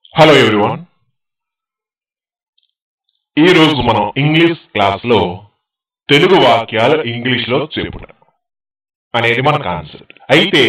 hello everyone ఈ రోజు మనం ఇంగ్లీష్ క్లాస్ లో తెలుగు వాక్యాలు ఇంగ్లీష్ లో చెప్పుట అనేది మన కాన్సెప్ట్ అయితే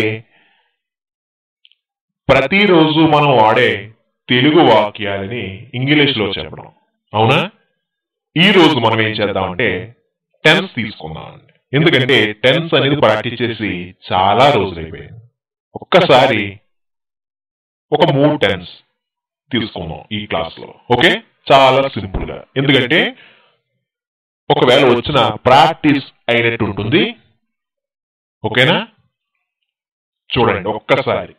ప్రతిరోజు మనం వాడే తెలుగు వాక్యాలని ఇంగ్లీష్ లో చెప్పడం అవునా ఈ రోజు మనం ఏం చేద్దామంటే టెన్స్ తీసుకుందాం అండి ఎందుకంటే టెన్స్ అనేది ప్రాక్టీస్ చేసి చాలా రోజులు అయిపోయింది ఒక్కసారి ఒక మూడు టెన్స్ తీసుకుందాం ఈ క్లాస్ లో ఓకే చాలా సింపుల్ గా ఎందుకంటే ఒకవేళ వచ్చిన ప్రాక్టీస్ అయినట్టు ఉంటుంది ఓకేనా చూడండి ఒక్కసారి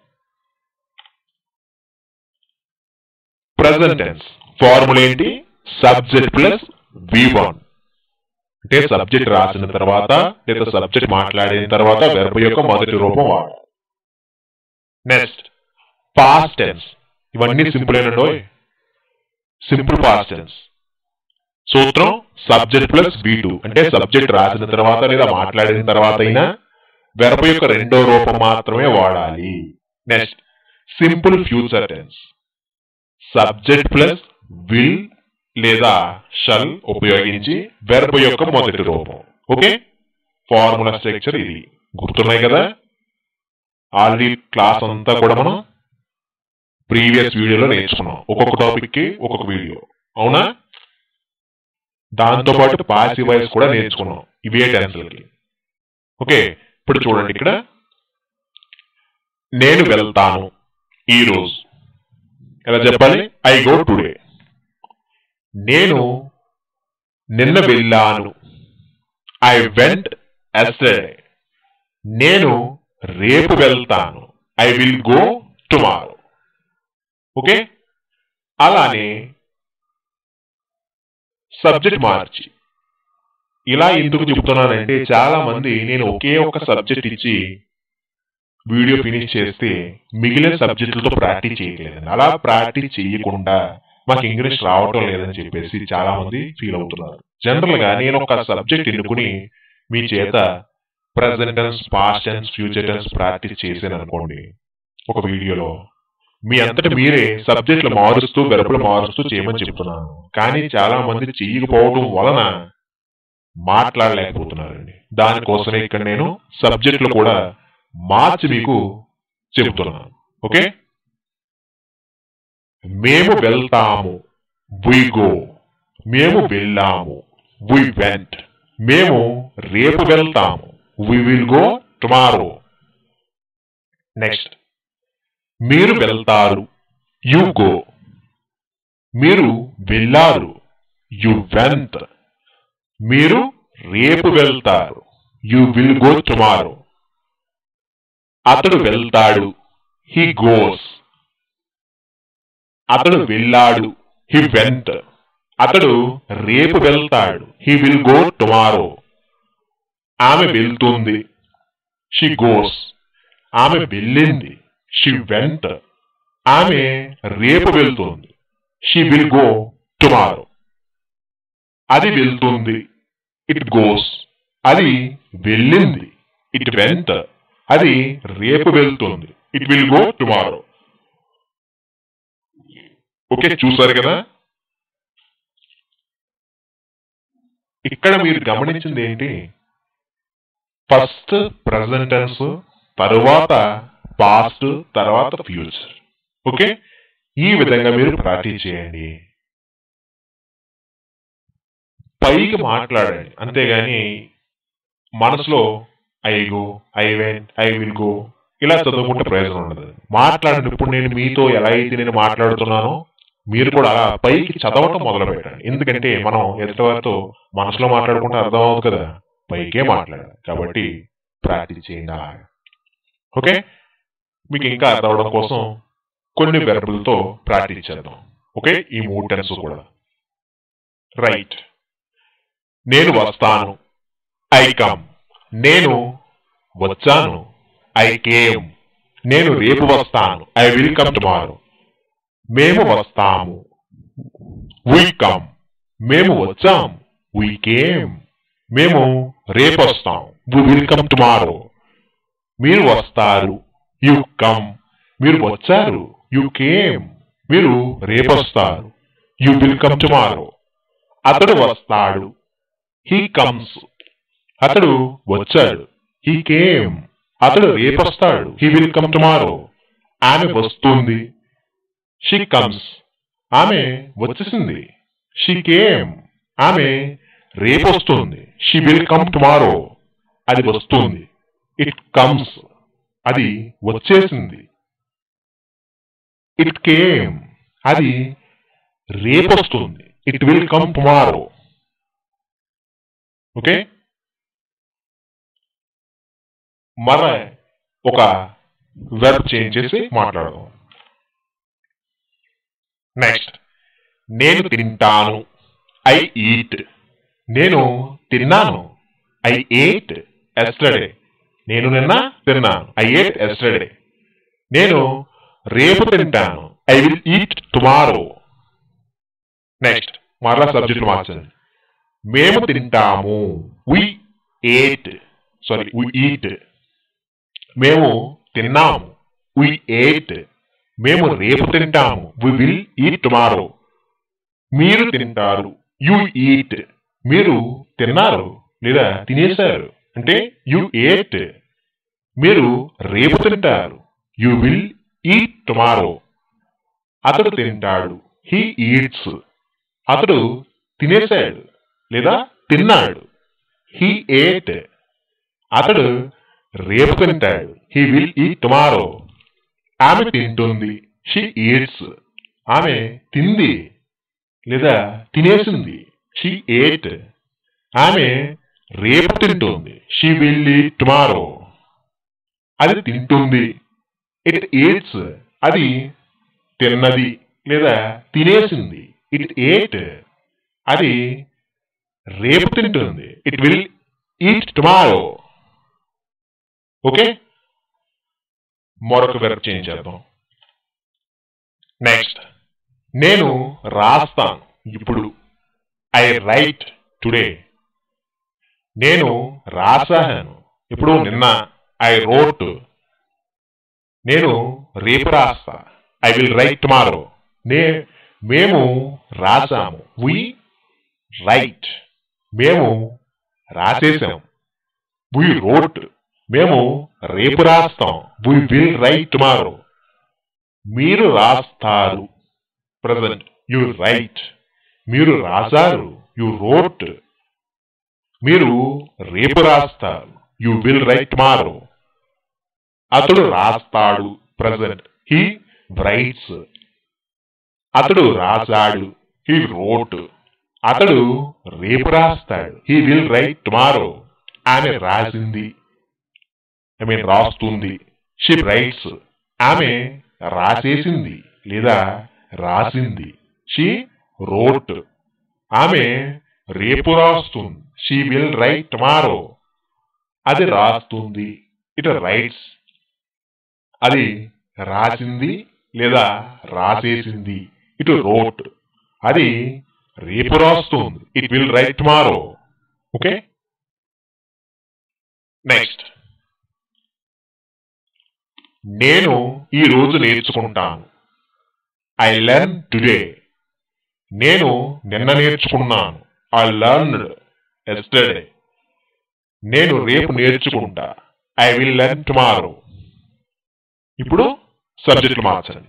ప్రజెంట్ టెన్స్ ఫార్ములా ఏంటి సబ్జెక్ట్ ప్లస్ వి వన్ అంటే సబ్జెక్ట్ రాసిన తర్వాత లేదా సబ్జెక్ట్ మాట్లాడిన తర్వాత వెర్బ్ యొక్క మొదటి రూపం వాడాలి నెక్స్ట్ పాస్ట్ టెన్స్ ఇవన్నీ సింపుల్ అయినండో సింపుల్ పాస్ట్ టెన్స్ సూత్రం సబ్జెక్ట్ ప్లస్ బి టూ అంటే సబ్జెక్ట్ రాసిన తర్వాత లేదా మాట్లాడిన తర్వాత అయినా వెర్బ్ యొక్క రెండో రూపం మాత్రమే వాడాలి next simple future tense subject plus will లేదా షల్ ఉపయోగించి వెర్బ్ యొక్క మొదటి రూపం ఓకే ఫార్ములా స్ట్రక్చర్ ఇది గుర్తున్నాయి కదా ఆల్రెడీ క్లాస్ అంతా కూడా మనం ప్రీవియస్ వీడియోలో నేర్చుకున్నాం ఒక్కొక్క టాపిక్ కి ఒక్కొక్క వీడియో అవునా దాంతో పాటు పాసివ్ వాయిస్ కూడా నేర్చుకున్నాం ఇవే టెన్స్లకి ఓకే ఇప్పుడు చూడండి ఇక్కడ నేను వెళ్తాను ఈ రోజు ఎలా చెప్పాలి ఐ గో టుడే నేను నిన్న వెళ్ళాను ఐ వెంట్ ఎస్టర్డే నేను రేపు వెళ్తాను I will go tomorrow okay అలానే సబ్జెక్ట్ మార్చి ఇలా ఎందుకు చెప్తున్నానంటే చాలా మంది నేను ఒకే ఒక సబ్జెక్ట్ ఇచ్చి వీడియో ఫినిష్ చేస్తే మిగిలిన సబ్జెక్టులతో ప్రాక్టీస్ చేయట్లేదండి అలా ప్రాక్టీస్ చేయకుండా మాకు ఇంగ్లీష్ రావటం లేదని చెప్పేసి చాలా మంది ఫీల్ అవుతున్నారు జనరల్ గా నేను ఒక సబ్జెక్ట్ ఎన్నుకుని మీ చేత present tense past tense future tense practice చేశాను అనుకోండి ఒక వీడియోలో మీ అంతటి మీరే సబ్జెక్టులు మారుస్తూ వెరపులు మారుస్తూ చేయమని చెప్తున్నాను కానీ చాలా మంది చెయ్యకపోవడం వలన మాట్లాడలేకపోతున్నారండి దానికోసమే ఇక్కడ నేను సబ్జెక్టులు కూడా మార్చి మీకు చెబుతున్నాను ఓకే మేము వెళ్తాము వి గో మేము వెళ్ళాము వి వెంట్ మేము రేపు వెళ్తాము we will go tomorrow next మీరు వెళ్తారు యు గో మీరు వెళ్ళారు యు వెంట్ మీరు రేపు వెళ్తారు యు విల్ గో టుమారో అతడు వెళ్తాడు హీ గోస్ అతడు వెళ్ళాడు హీ వెంట్ అతడు రేపు వెళ్తాడు హీ విల్ గో టుమారో ఆమె వెళ్తుంది షీ గోస్ ఆమె వెళ్ళింది షీ వెంట్ ఆమె రేపు వెళ్తుంది షీ విల్ గో టుమారో అది వెళ్తుంది ఇట్ గోస్ అది వెళ్ళింది ఇట్ వెంట్ అది రేపు వెళ్తుంది it will go tomorrow okay చూసారు కదా ఇక్కడ మీరు గమనించింది ఏంటి ఫస్ట్ ప్రజెంట్ టెన్స్ తరువాత పాస్ట్ తర్వాత ఫ్యూచర్ ఓకే ఈ విధంగా మీరు ప్రాక్టీస్ చేయండి పైకి మాట్లాడండి అంతేగాని మనసులో I go I went I will go ఇలా చదువుకుంటే ప్రయోజనం ఉండదు మాట్లాడండి ఇప్పుడు నేను మీతో ఎలా అయితే నేను మాట్లాడుతున్నానో మీరు కూడా అలా పైకి చదవటం మొదలు పెట్టండి ఎందుకంటే మనం ఎదుటి వారితో మనసులో మాట్లాడుకుంటే అర్థం అవుతుంది కదా పైకే మాట్లాడాలి కాబట్టి ప్రాక్టీస్ చేయండి అలా ఓకే మీకు ఇంకా అర్థం అవడం కోసం కొన్ని వెరబులతో ప్రాక్టీస్ చేద్దాం ఓకే ఈ మూడు టెన్స్ కూడా రైట్ నేను వస్తాను ఐ కమ్ నేను వచ్చాను ఐ కేమ్ నేను రేపు వస్తాను ఐ విల్ కమ్ టుమారో మేము వస్తాము వి కమ్ మేము వచ్చాము వి కేమ్ మేము రేపు వస్తాం వి విల్ కమ్ టుమారో మీరు వస్తారు యు కమ్ మీరు వచ్చారు యు కేమ్ మీరు రేపు వస్తారు యు విల్ కమ్ టుమారో అతడు వస్తాడు హీ కమ్స్ అతడు వచ్చాడు హీ కేమ్ అతడు రేపు వస్తాడు హీ విల్ కమ్ టుమారో ఆమె వస్తుంది షీ కమ్స్ ఆమె వచ్చేసింది షీ కేమ్ ఆమె రేపు వస్తుంది షీ విల్ కమ్ టుమారో అది వస్తుంది ఇట్ కమ్స్ అది వచ్చేసింది ఇట్ కేమ్ అది రేపు వస్తుంది it will come tomorrow okay మన ఒక వెర్బ్ చేంజ్ చేసి మాట్లాడదాం నెక్స్ట్ నేను తింటాను ఐ ఈట్ నేను తిన్నాను ఐ ఏట్ ఎస్టర్డే నేను నిన్న తిన్నాను ఐ ఏట్ ఎస్టర్డే నేను రేపు తింటాను I will eat tomorrow next మరలా సబ్జెక్ట్ మార్చండి మేము తింటాము we ate sorry we eat మేము తిన్నాము వి ఏట్ మేము రేపు తింటాము వి విల్ ఈట్ టుమారో మీరు తింటారు యు ఈట్ మీరు తిన్నారు లేదా తినేశారు అంటే యు ఏట్ మీరు రేపు తింటారు యు విల్ ఈట్ టుమారో అతడు తింటాడు హీ ఈట్స్ అతడు తినేశాడు లేదా తిన్నాడు హీ ఏట్ అతడు రేపు తింటాడు హీ విల్ ఈట్ టుమారో ఆమె తింటుంది షీ ఈట్స్ ఆమె తింది లేదా తినేసింది షీ ఏట్ ఆమె రేపు తింటుంది షీ విల్ ఈట్ టుమారో అది తింటుంది ఇట్ ఈట్స్ అది తిన్నది లేదా తినేసింది ఇట్ ఏట్ అది రేపు తింటుంది it will eat tomorrow okay మరొక వెర్బ్ చేంజ్ చేద్దాం నెక్స్ట్ నేను రాస్తాను ఇప్పుడు ఐ రైట్ టుడే నేను రాసాను ఇప్పుడు నిన్న ఐ రోట్ నేను రేపు రాస్తా ఐ విల్ రైట్ టుమారో నే మేము రాసాము వి రైట్ మేము రాసేసాం వి రోట్ మేము రేపు రాస్తాం వి విల్ రైట్ టుమారో మీరు రాస్తారు ప్రజెంట్ యు రైట్ మీరు రాశారు యు రోట్ మీరు రేపు రాస్తారు యు విల్ రైట్ టుమారో అతడు రాస్తాడు ప్రజెంట్ హీ రైట్స్ అతడు రాశాడు హీ రోట్ అతడు రేపు రాస్తాడు హీ విల్ రైట్ టుమారో ఆమె రాసింది ఐ మీన్ రాస్తుంది షీ రైట్స్ ఆమె రాసేసింది లేదా రాసింది షీ రోట్ ఆమె రేపు రాస్తుంది షీ విల్ రైట్ టుమారో అది రాస్తుంది ఇట్ రైట్స్ అది రాసింది లేదా రాసేసింది ఇటు రోట్ అది రేపు రాస్తుంది it will write tomorrow okay next నేను ఈ రోజు నేర్చుకుంటాను ఐ లెర్న్ టుడే నేను నిన్న నేర్చుకున్నాను ఐ లర్న్డ్ ఎస్టర్డే నేను రేపు నేర్చుకుంటా ఐ విల్ లెర్న్ టుమారో ఇప్పుడు సబ్జెక్టులు మార్చండి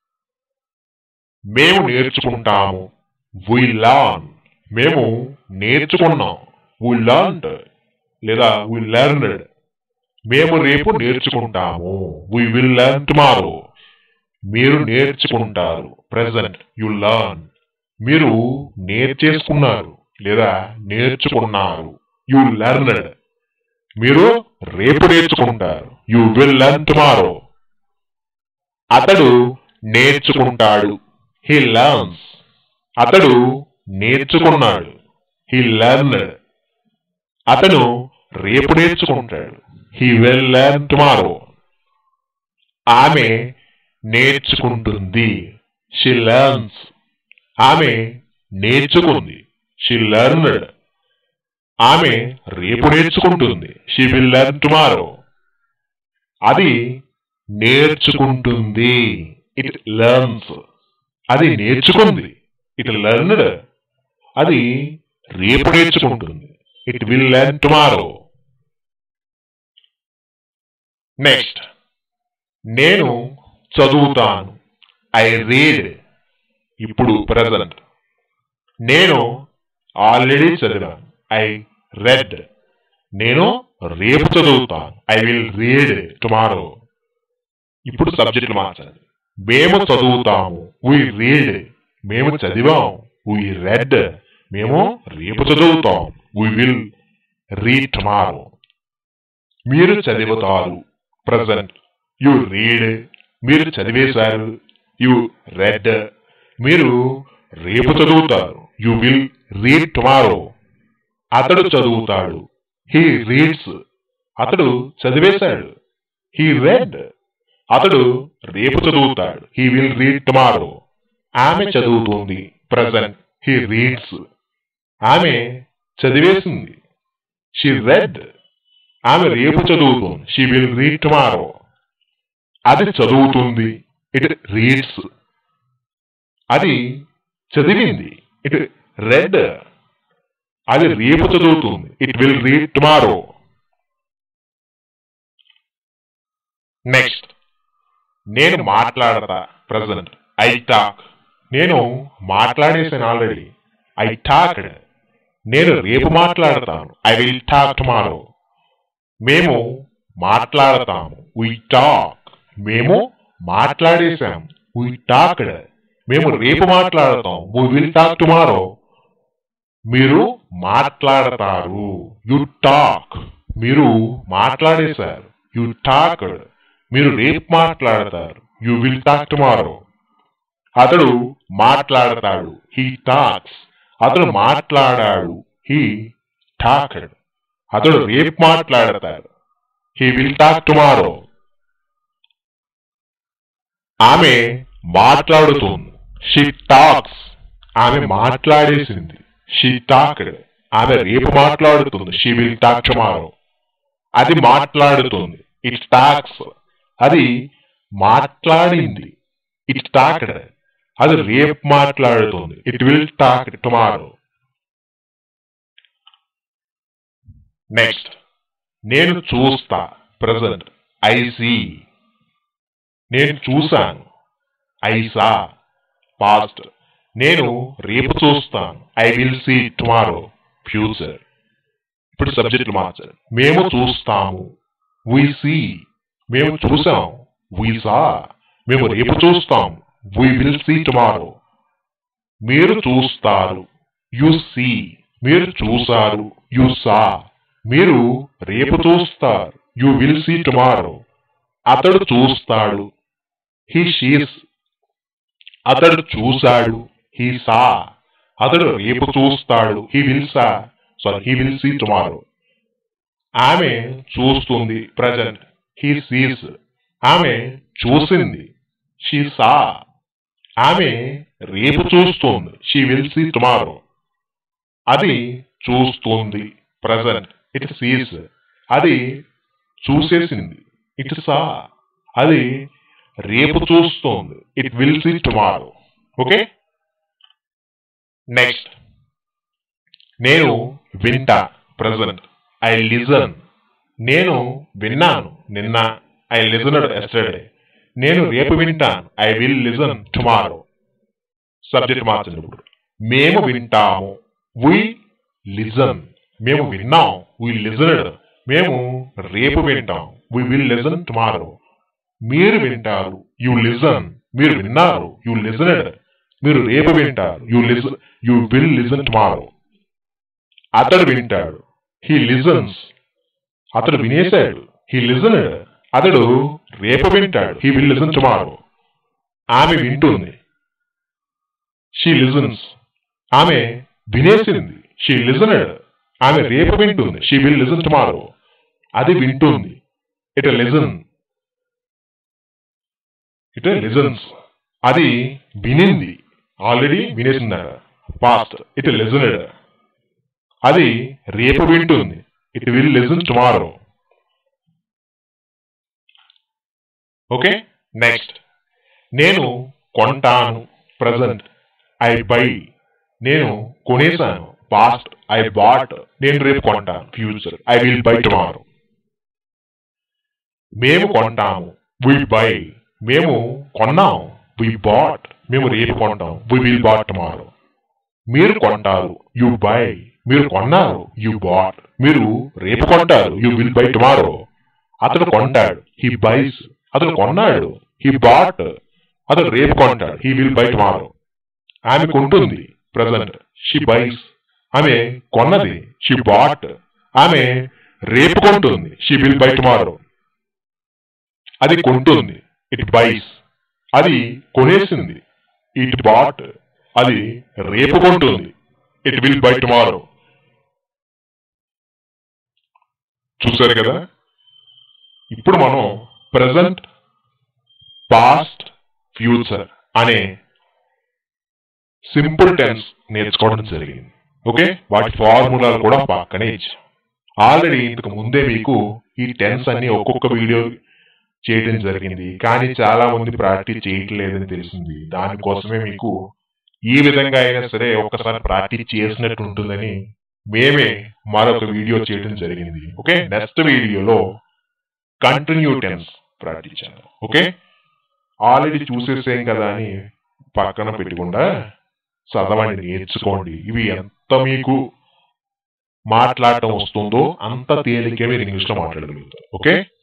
మేము నేర్చుకుంటాము వి లర్న్ మేము నేర్చుకున్నాం వి లర్న్డ్ లేదా వి లెర్న్డ్ మేము రేపు నేర్చుకుంటాము వి విల్ లెర్న్ టుమారో మీరు నేర్చుకుంటారు ప్రెసెంట్ యు లర్న్ మీరు నేర్చేసుకున్నారు లేదా నేర్చుకున్నారు యు లెర్న్డ్ మీరు రేపు నేర్చుకుంటారు యు విల్ లెర్న్ టుమారో అతడు నేర్చుకుంటాడు హీ లర్న్స్ అతడు నేర్చుకున్నాడు హీ లెర్న్డ్ అతను రేపు నేర్చుకుంటాడు హీ విల్ లెర్న్ టుమారో ఆమె నేర్చుకుంటుంది షీ లెర్న్స్ ఆమె నేర్చుకుంది షీ లెర్న్డ్ ఆమె రేపు నేర్చుకుంటుంది షీ విల్ లెర్న్ టుమారో అది నేర్చుకుంటుంది ఇట్ లెర్న్స్ అది నేర్చుకుంది ఇట్ లెర్న్డ్ అది రేపు నేర్చుకుంటుంది it will learn tomorrow next నేను చదువుతాను ఐ రీడ్ ఇప్పుడు ప్రజెంట్ నేను ఆల్రెడీ చదివాను ఐ రెడ్ నేను రేపు చదువుతాను ఐ విల్ రీడ్ టుమారో ఇప్పుడు సబ్జెక్ట్ మార్చండి మేము చదువుతాము వి రీడ్ మేము చదివాం వి రెడ్ మేము రేపు చదువుతాం వి విల్ రీడ్ టుమారో మీరు చదువుతారు ప్రజెంట్ యు రీడ్ మీరు చదివేశారు యు రెడ్ మీరు రేపు చదువుతారు యు విల్ రీడ్ టుమారో అతడు చదువుతాడు హీ రీడ్స్ అతడు చదివేశాడు హీ రెడ్ అతడు రేపు చదువుతాడు హీ విల్ రీడ్ టుమారో ఆమె చదువుతుంది ప్రజెంట్ హీ రీడ్స్ ఆమె చదివేసింది షీ రెడ్ ఆమె రేపు చదువుతుంది షీ విల్ రీడ్ టుమారో అది చదువుతుంది ఇట్ రీడ్స్ అది చదివింది ఇట్ రెడ్ అది రేపు చదువుతుంది it will read tomorrow next నేను మాట్లాడతా ప్రజెంట్ ఐ టాక్ నేను మాట్లాడేసాను ఆల్రెడీ ఐ టాక్డ్ నేను రేపు మాట్లాడతాను ఐ విల్ టాక్ టుమారో మేము మాట్లాడతాము వి టాక్ మేము మాట్లాడేశాం వి టాక్డ్ మేము రేపు మాట్లాడతాం వి విల్ టాక్ టుమారో మీరు మాట్లాడతారు యు టాక్ మీరు మాట్లాడేశారు యు టాక్డ్ మీరు రేపు మాట్లాడతారు యు విల్ టాక్ టుమారో అతడు మాట్లాడతాడు హీ టాక్స్ అతడు మాట్లాడాడు హీ టాక్డ్ అతడు రేపు మాట్లాడతాడు హీ విల్ టాక్ టుమారో ఆమె మాట్లాడుతుంది షీ టాక్స్ ఆమె మాట్లాడేసింది షీ టాక్డ్ ఆమె రేపు మాట్లాడుతుంది షీ విల్ టాక్ టుమారో అది మాట్లాడుతుంది ఇట్ టాక్స్ అది మాట్లాడింది ఇట్ టాక్డ్ అది రేపు మాట్లాడుతుంది it will talk tomorrow next నేను చూస్తా ప్రజెంట్ ఐ సీ నేను చూశాను ఐ సా పాస్ట్ నేను రేపు చూస్తాను I will see tomorrow future ఇప్పుడు సబ్జెక్టులు మార్చారు మేము చూస్తాము వి సీ మేము చూసాం వి సా మేము రేపు చూస్తాం వి విల్ సీ టుమారో మీరు చూస్తారు యు సీ మీరు చూసారు యు సా మీరు రేపు చూస్తారు యు విల్ సీ టుమారో అతడు చూస్తాడు హీ షీస్ అతడు చూశాడు హీ సా అతడు రేపు చూస్తాడు he will saw sorry he will see tomorrow ఆమె చూస్తుంది ప్రజెంట్ హీ సీస్ ఆమె చూసింది షీ సా ఆమె రేపు చూస్తుంది షీ విల్ సీ టుమారో అది చూస్తుంది ప్రజెంట్ ఇట్ సీస్ అది చూసేసింది ఇట్ సా అది రేపు చూస్తోంది it will see tomorrow okay next నేను వింటా ప్రజెంట్ ఐ లిజన్ నేను విన్నాను నిన్న ఐ లిజనడ్ ఎస్టర్డే నేను రేపు వింటాను I will listen tomorrow subject మార్చండి ఇప్పుడు మేము వింటాము వి లిజన్ మేము విన్నాం వి లిజనడ్ మేము రేపు వింటాం వి విల్ లిజన్ టుమారో మీరు వింటారు యు లిజన్ మీరు విన్నారు యు లిజనడ్ మీరు రేపు వింటారు you listen you will listen tomorrow అతడు వింటాడు హీ లిజన్స్ అతడు వినేశాడు హీ లిజనడ్ అతడు రేపు వింటాడు హీ విల్ లిజన్ టుమారో ఆమె వింటుంది షీ లిజన్స్ ఆమె వినేసింది షీ లిజనడ్ ఆమె రేపు వింటుంది షీ విల్ లిజన్ టుమారో అది వింటుంది ఇట్ లిజన్ ఇట్ లిజన్స్ అది వినింది ఆల్రెడీ వినేసిందట పాస్ట్ ఇట్ లిజనడ్ అది రేపు వింటుంది it will listen tomorrow okay next నేను కొంటాను ప్రజెంట్ ఐ బై నేను కొనేసాను పాస్ట్ ఐ బాట్ నేను రేపు కొంటాను future I will buy tomorrow మేము కొంటాము వి బై మేము కొన్నాం వి బాట్ మేము రేపు కొంటాం వి విల్ బాట్ టుమారో మీరు కొంటారు యు బై మీరు కొన్నారు యు బాట్ మీరు రేపు కొంటారు యు విల్ బై టుమారో అతడు కొంటాడు హీ బైస్ అతడు కొన్నాడు హీ బాట్ అతడు రేపు కొంటాడు హీ విల్ బై టుమారో ఆమె కొంటుంది ప్రజెంట్ షీ బైస్ ఆమె కొన్నది షీ బాట్ ఆమె రేపు కొంటుంది షీ విల్ బై టుమారో అది కొంటుంది ఇట్ బైస్ అది కొనేసింది ఇట్ బాట్ అది రేపు కొంటుంది ఇట్ విల్ బై టుమారో చూసారు కదా ఇప్పుడు మనం ప్రజెంట్ పాస్ట్ ఫ్యూచర్ అనే సింపుల్ టెన్స్ నేర్చుకోవడం జరిగింది ఓకే వాటి ఫార్ములాలు కూడా పక్కనే ఇచ్చాం ఆల్రెడీ ఇంతకు ముందే మీకు ఈ టెన్స్ అన్ని ఒక్కొక్క వీడియో చేయడం జరిగింది కానీ చాలా మంది ప్రాక్టీస్ చేయట్లేదని తెలిసింది దానికోసమే మీకు ఈ విధంగా అయినా సరే ఒక్కసారి ప్రాక్టీస్ చేసినట్టు ఉంటుందని మేమే మరొక వీడియో చేయడం జరిగింది ఓకే నెక్స్ట్ వీడియోలో కంటిన్యూ టెన్స్ ప్రాక్టీస్ చేద్దాం ఓకే ఆల్రెడీ చూసేసాం కదా అని పక్కన పెట్టకుండా చదవండి నేర్చుకోండి ఇవి ఎంత మీకు మాట్లాడటం వస్తుందో అంత తేలిగ్గా మీరు ఇంగ్లీష్లో మాట్లాడగలుగుతారు ఓకే